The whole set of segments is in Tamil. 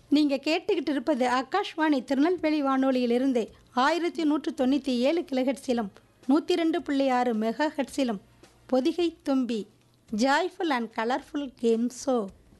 நீங்கள் கேட்டுக்கிட்டு இருப்பது ஆகாஷ்வாணி திருநெல்வேலி வானொலியிலிருந்து ஆயிரத்தி நூற்று தொண்ணூற்றி ஏழு கிலோஹெட்ஸிலும் நூற்றி ரெண்டு புள்ளி ஆறு மெகா ஹெட்ஸிலும் பொதிகை தும்பி joyful and colourful game show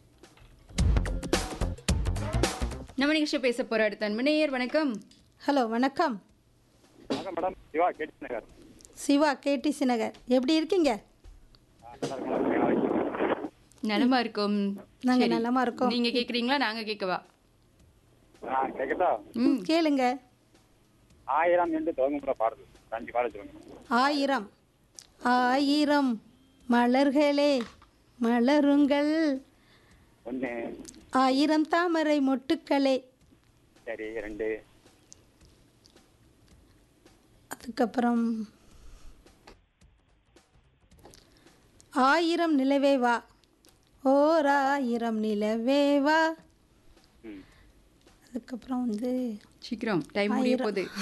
நம்ம நிகழ்ச்சி பேச போற அடுத்த அன்பனையர் வணக்கம் ஹலோ வணக்கம் வணக்கம் மேடம் சிவா கேட்டு நகர் சிவா கேடிசி நகர் எப்படி இருக்கீங்க நல்லா இருக்கும் நலமா இருக்கும் நாங்க சரி. நலமா இருக்கோம். நீங்க கேக்குறீங்களா நாங்க கேட்கவா ஆ கேட்கட்டா ம், கேளுங்க ஆயிரம் என்று துவங்குற பாடல் ஒரு அஞ்சு பாடல் சொல்லுங்க ஆயிரம் ஆயிரம் மலர்களே மலருங்கள் ஒன்று ஆயிரம் தாமரை மொட்டுக்களே சரி ரெண்டு அதுக்கப்புறம் ஆயிரம் நிலவே வா ஓர் ஆயிரம் நிலவே வா ம் அதுக்கப்புறம் வந்து சீக்கிரம் டைம் முடிய ஆயிரம். போகுது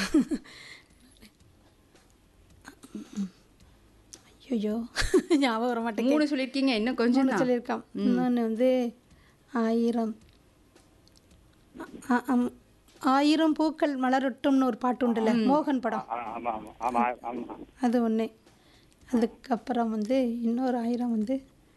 ஐயோ ஞாபகம் வர மாட்டேங்குது மூணு சொல்லிருக்கீங்க இன்னும் கொஞ்சம் மூணு தான் சொல்லியிருக்கான் இன்னொன்று வந்து ஆயிரம் ஆ- ஆம். ஆயிரம் பூக்கள் மலரட்டும்னு ஒரு பாட்டு உண்டுல்ல மோகன் படம் ஆ, ஆமா ஆமா ஆமா ஆமா அது ஒன்று அதுக்கப்புறம் வந்து இன்னொரு ஆயிரம் வந்து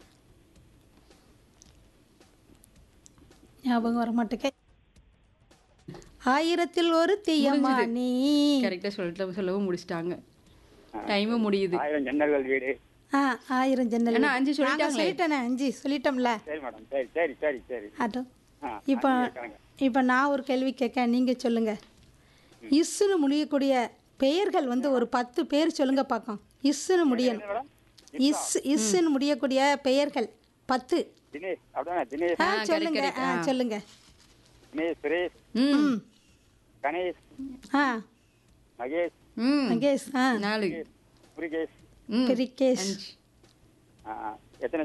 ஞாபகம் வர மாட்டேங்க ஆயிரத்தில் ஒரு தீயம்மா நீ கரெக்டா சொல்லிட்டு சொல்லவும் முடிச்சிட்டாங்க டைமும் முடியுது ஆயிரம் ஜன்னல்கள் வீடு ஆ ஆயிரம் ஜன்னல் அண்ணா, அஞ்சு நாங்க சொல்லிட்டாங்களே. சொல்லிட்டேனே அஞ்சு சொல்லிட்டோம்ல சரி மேடம் சரி சரி சரி சரி அதோ ஆ இப்போ கேட்குறேங்க இப்போ நான் ஒரு கேள்வி கேட்க நீங்கள் சொல்லுங்க இஸ்ஸுன்னு முடியக்கூடிய பெயர்கள் வந்து ஒரு பத்து பேர் சொல்லுங்க பார்க்கும் இஸ்ஸுன்னு முடியணும் மேடம் இஸ் இஸ்ஸுன்னு முடியக்கூடிய பெயர்கள் பத்து தினேஷ் அப்படிதானே தினேஷ் ஆ correct, சொல்லுங்க correct. ஆ ஆ. சொல்லுங்க தினேஷ் சுரேஷ் ம் ம் கணேஷ் ஆ மகேஷ் ம் மகேஷ் ஆ நாலு முருகேஷ் ம் பிரிகேஷ் அஞ்சு ஆ, ஆ.